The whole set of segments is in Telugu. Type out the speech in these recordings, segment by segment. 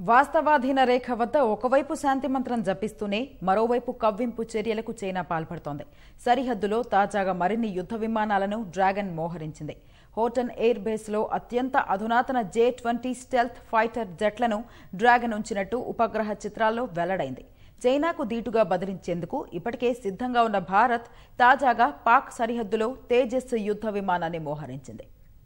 వాస్తవాధీన రేఖ వద్ద ఒకవైపు శాంతి మంత్రం జపిస్తూనే మరోవైపు కవ్వింపు చర్యలకు చైనా పాల్పడుతోంది సరిహద్దులో తాజాగా మరిన్ని యుద్ధ విమానాలను డ్రాగన్ మోహరించింది హోటన్ ఎయిర్ బేస్లో అత్యంత అధునాతన జే ట్వంటీ స్టెల్త్ ఫైటర్ జెట్లను డ్రాగన్ ఉంచినట్టు ఉపగ్రహ చిత్రాల్లో వెల్లడైంది చైనాకు దీటుగా బదిలించేందుకు ఇప్పటికే సిద్ధంగా ఉన్న భారత్ తాజాగా పాక్ సరిహద్దులో తేజస్ యుద్ధ విమానాన్ని మోహరించింది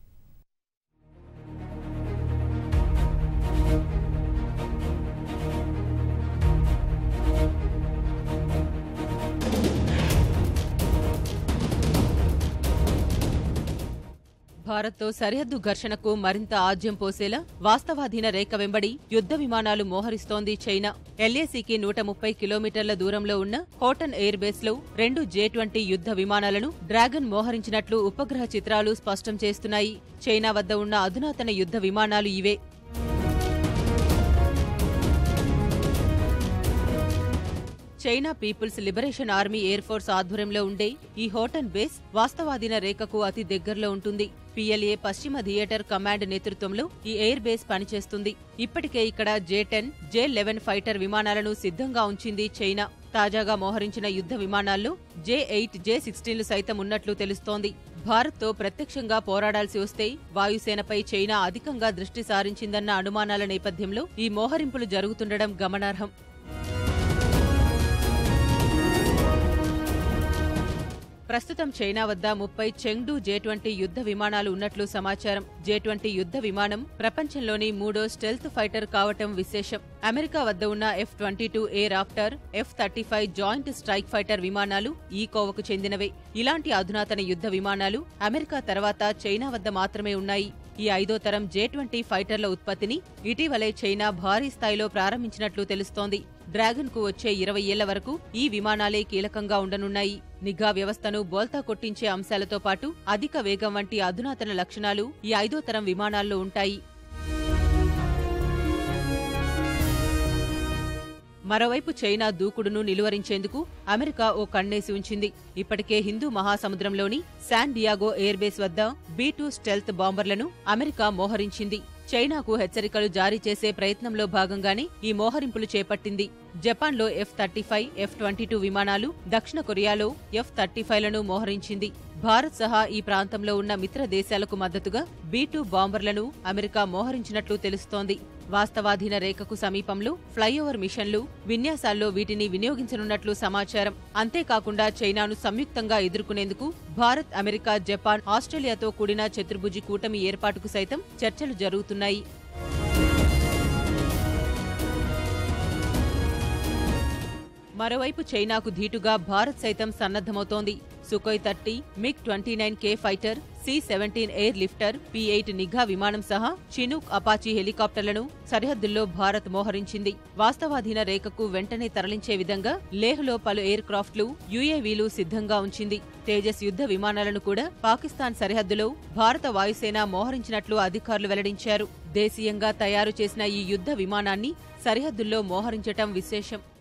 భారత్తో సరిహద్దు ఘర్షణకు మరింత ఆజ్యం పోసేలా వాస్తవాధీన రేఖ వెంబడి యుద్ధ విమానాలు మోహరిస్తోంది చైనా ఎల్ఏసీకి నూట ముప్పై కిలోమీటర్ల దూరంలో ఉన్న హోటన్ ఎయిర్ బేస్ లో రెండు జే ట్వంటీ యుద్ధ విమానాలను డ్రాగన్ మోహరించినట్లు ఉపగ్రహ చిత్రాలు స్పష్టం చేస్తున్నాయి చైనా వద్ద ఉన్న అధునాతన యుద్ధ విమానాలు ఇవే China People's Liberation Army Air Force ఆధ్వర్యంలో ఉండే ఈ హోటన్ బేస్ వాస్తవాధీన రేఖకు అతి దగ్గరలో ఉంటుంది పిఎల్ఏ పశ్చిమ థియేటర్ కమాండ్ నేతృత్వంలో ఈ ఎయిర్ బేస్ పనిచేస్తుంది ఇప్పటికే ఇక్కడ J ten J eleven fighter విమానాలను సిద్ధంగా ఉంచింది చైనా తాజాగా మోహరించిన యుద్ధ విమానాల్లో జే ఎయిట్ జే సిక్స్టీన్లు సైతం ఉన్నట్లు తెలుస్తోంది భారత్తో ప్రత్యక్షంగా పోరాడాల్సి వస్తే వాయుసేనపై చైనా అధికంగా దృష్టి సారించిందన్న అనుమానాల నేపథ్యంలో ఈ మోహరింపులు జరుగుతుండడం గమనార్హం ప్రస్తుతం చైనా వద్ద ముప్పై చెంగ్డు జే ట్వంటీ యుద్ధ విమానాలు ఉన్నట్లు సమాచారం జే ట్వంటీ యుద్ధ విమానం ప్రపంచంలోని మూడో స్టెల్త్ ఫైటర్ కావటం విశేషం అమెరికా వద్ద ఉన్న F twenty two A raptor F thirty five joint strike fighter విమానాలు ఈ కోవకు చెందినవే ఇలాంటి అధునాతన యుద్ధ విమానాలు అమెరికా తర్వాత చైనా వద్ద మాత్రమే ఉన్నాయి ఈ ఐదో తరం జే ట్వంటీ ఫైటర్ల ఉత్పత్తిని ఇటీవలే చైనా భారీ స్థాయిలో ప్రారంభించినట్లు తెలుస్తోంది డ్రాగన్ కు వచ్చే ఇరవై ఏళ్ల వరకు ఈ విమానాలే కీలకంగా ఉండనున్నాయి నిఘా వ్యవస్థను బోల్తా కొట్టించే అంశాలతో పాటు అధిక వేగం వంటి అధునాతన లక్షణాలు ఈ ఐదో తరం విమానాల్లో ఉంటాయి మరోవైపు చైనా దూకుడును నిలువరించేందుకు అమెరికా ఓ కన్నేసి ఉంచింది ఇప్పటికే హిందూ మహాసముద్రంలోని శాన్ డియాగో ఎయిర్ బేస్ వద్ద బీ టూ స్టెల్త్ బాంబర్లను అమెరికా మోహరించింది చైనాకు హెచ్చరికలు జారీ చేసే ప్రయత్నంలో భాగంగానే ఈ మోహరింపులు చేపట్టింది జపాన్లో F thirty five F twenty two విమానాలు దక్షిణ కొరియాలో ఎఫ్ థర్టీ ఫైవ్లను మోహరించింది భారత్ సహా ఈ ప్రాంతంలో ఉన్న మిత్ర దేశాలకు మద్దతుగా బీ టూ బాంబర్లను అమెరికా మోహరించినట్లు తెలుస్తోంది వాస్తవాధీన రేఖకు సమీపంలో ఫ్లైఓవర్ మిషన్లు విన్యాసాల్లో వీటిని వినియోగించనున్నట్లు సమాచారం అంతేకాకుండా చైనాను సంయుక్తంగా ఎదుర్కొనేందుకు భారత్ అమెరికా జపాన్ ఆస్ట్రేలియాతో కూడిన చతుర్భుజి కూటమి ఏర్పాటుకు సైతం చర్చలు జరుగుతున్నాయి మరోవైపు చైనాకు ధీటుగా భారత్ సైతం సన్నద్దమవుతోంది Sukhoi thirty MiG twenty nine K fighter C seventeen air lifter P eight నిఘా విమానం సహా చినూక్ అపాచీ హెలికాప్టర్లను సరిహద్దుల్లో భారత్ మోహరించింది వాస్తవాధీన రేఖకు వెంటనే తరలించే విధంగా లేహ్లో పలు ఎయిర్ క్రాఫ్ట్లు యుఏవీలు సిద్ధంగా ఉంచింది తేజస్ యుద్ధ విమానాలను కూడా పాకిస్తాన్ సరిహద్దులో భారత వాయుసేన మోహరించినట్లు అధికారులు వెల్లడించారు దేశీయంగా తయారు చేసిన ఈ యుద్ధ విమానాన్ని సరిహద్దుల్లో మోహరించటం విశేషం